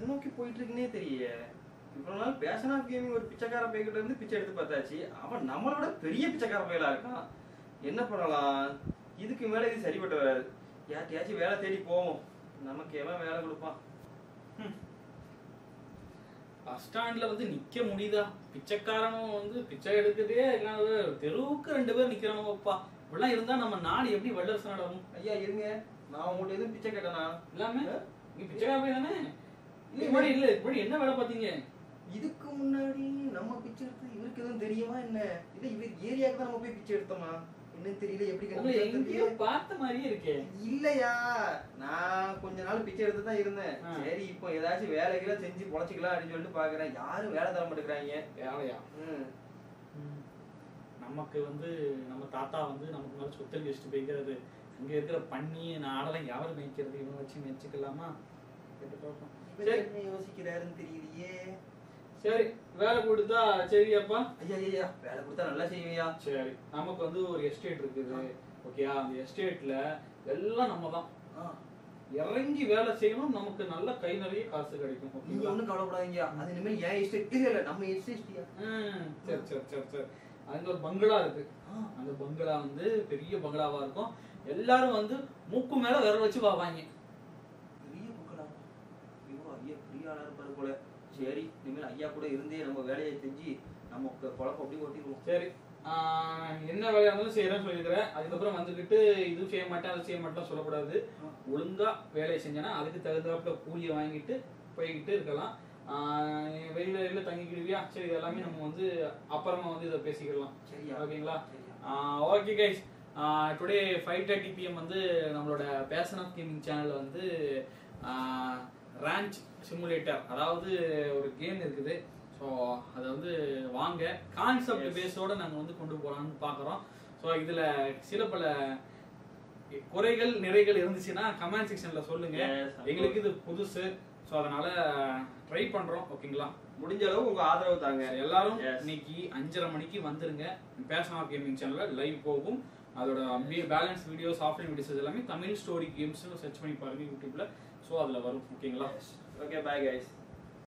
நோக்கி போயிட்டு இருக்குன்னே தெரிய இவ்வளவு நாள் பேஷன் ஆஃப் கேமிங் ஒரு பிச்சைக்கார பைக்கிட்ட இருந்து பிச்சை எடுத்து பார்த்தாச்சு அவன் நம்மளோட பெரிய பிச்சைக்கார பையலா இருக்கான் என்ன பண்ணலாம் இதுக்கு மேல இது சரிப்பட்டு வராது யார்ட்டையாச்சும் வேலை தேடி போவோம் நமக்கு எவன் வேலை கொடுப்பான் பஸ் ஸ்டாண்ட்ல வந்து நிக்க முடியுதா பிச்சைக்காரனும் வந்து பிச்சை எடுக்கிறதே இல்லாத தெருவுக்கு ரெண்டு பேர் நிக்கிறவங்கப்பா இப்படிலாம் இருந்தா நம்ம நாடு எப்படி வல்லரசு நாடாகும் ஐயா இருங்க நான் உங்கள்ட்ட எதுவும் பிச்சை கேட்டேனா எல்லாமே நீ பிச்சைக்கார போய் தானே இல்ல இப்படி இல்ல இப்படி என்ன வேலை பாத்தீங்க இதுக்கு முன்னாடி நம்ம பிச்சை எடுத்து இவருக்கு எதுவும் தெரியுமா என்ன இல்ல இவர் ஏரியாவுக்கு தான் நம்ம போய் பிச்சை எடுத்தோமா என்னன்னு தெரியல எப்படி உங்களை கண்டுபிடிச்சா எங்கேயோ தெரியல. பார்த்த மாதிரியே இருக்கே இல்லையா நான் கொஞ்ச நாள் பிச்சை எடுத்து தான் இருந்தேன் ஆ. சரி இப்போ ஏதாச்சும் வேலைகளை செஞ்சு பொழைச்சிக்கலாம் அப்படின்னு சொல்லிட்டு பாக்குறேன் யாரும் வேலை தர மாட்டேங்கிறாங்க வேலையா ம். நமக்கு வந்து நம்ம தாத்தா வந்து நமக்கு மேல சொத்து எழுதி வச்சுட்டு போய்க்கிறது இங்க இருக்கிற பண்ணி நாடெல்லாம் யாரும் மேய்க்கிறது இவன் வச்சு மேய்ச்சிக்கலாமா கேட்டு பார்ப்போம். இவர் சரி என்ன யோசிக்கிறாருன்னு தெரியலையே சரி வேலை கொடுத்தா சரியாப்பா ஐயா ஐயா வேலை கொடுத்தா நல்லா செய்வியா சரி நமக்கு வந்து ஒரு எஸ்டேட் இருக்குது ஓகேயா அந்த எஸ்டேட்ல எல்லாம் நம்ம தான் இறங்கி வேலை செய்யணும் நமக்கு நல்ல கை நிறைய காசு கிடைக்கும் நீங்க ஓகேங்களா ஒண்ணும் கவலைப்படாதீங்க அது இனிமேல் ஏன் எஸ்டேட் இல்ல இல்ல நம்ம எஸ்டேட்டியா ம், சரி சரி சரி சரி அங்க ஒரு பங்களா இருக்கு அந்த பங்களா வந்து பெரிய பங்களாவா இருக்கும் எல்லாரும் வந்து மூக்கு மேல விரல் வச்சு பாவாங்க பெரிய புக்கலாம் ஐயோ ஐயா பெரிய ஆளா இருப்பாரு போல சரி இனிமேல் ஐயா கூட இருந்தே நம்ம வேலையை செஞ்சு நம்ம குழப்பம் அப்படி ஓட்டிடுவோம் சரி ஆஹ், என்ன வேலையா இருந்தாலும் செய்யறேன்னு சொல்லிக்கிறேன் அதுக்கப்புறம் வந்துகிட்டு இது செய்ய மாட்டேன் அதை செய்ய மாட்டேன் சொல்லக்கூடாது ஒழுங்கா வேலையை செஞ்சேன்னா அதுக்கு தகுந்தாப்புல கூலியை வாங்கிட்டு போய்கிட்டு இருக்கலாம் ஆஹ், வெளியில வெளியில தங்கிக்கிடுவியா சரி இது எல்லாமே நம்ம வந்து அப்புறமா வந்து இதை பேசிக்கலாம் சரியா ஓகேங்களா சரியா okay guys today five thirty PM வந்து நம்மளோட பேஷன் ஆஃப் கேமிங் சேனல்ல வந்து ரேஞ்ச் சிமுலேட்டர் அதாவது ஒரு கேம் இருக்குது ஸோ அதை வந்து வாங்க கான்செப்ட் Yes. பேஸோட நாங்கள் வந்து கொண்டு போகலான்னு பார்க்குறோம் ஸோ இதில் சில பல குறைகள் நிறைகள் இருந்துச்சுன்னா கமெண்ட் செக்ஷன்ல சொல்லுங்க Yes, of எங்களுக்கு இது புதுசு ஸோ அதனால ட்ரை பண்றோம் ஓகேங்களா முடிஞ்ச அளவு உங்க ஆதரவு தாங்க எல்லாரும் Yes. இன்னைக்கு அஞ்சரை மணிக்கு வந்துருங்க பேஷன் ஆஃப் கேமிங் சேனல்ல லைவ் போகும் அதோட பேலன்ஸ் வீடியோஸ் ஆஃப்லைன் வீடியோஸ் எல்லாமே தமிழ் ஸ்டோரி கேம்ஸ் சர்ச் பண்ணி பாருங்க யூடியூப்ல ஸோ அதுல வரும் ஓகேங்களா ஓகே பாய் கைஸ்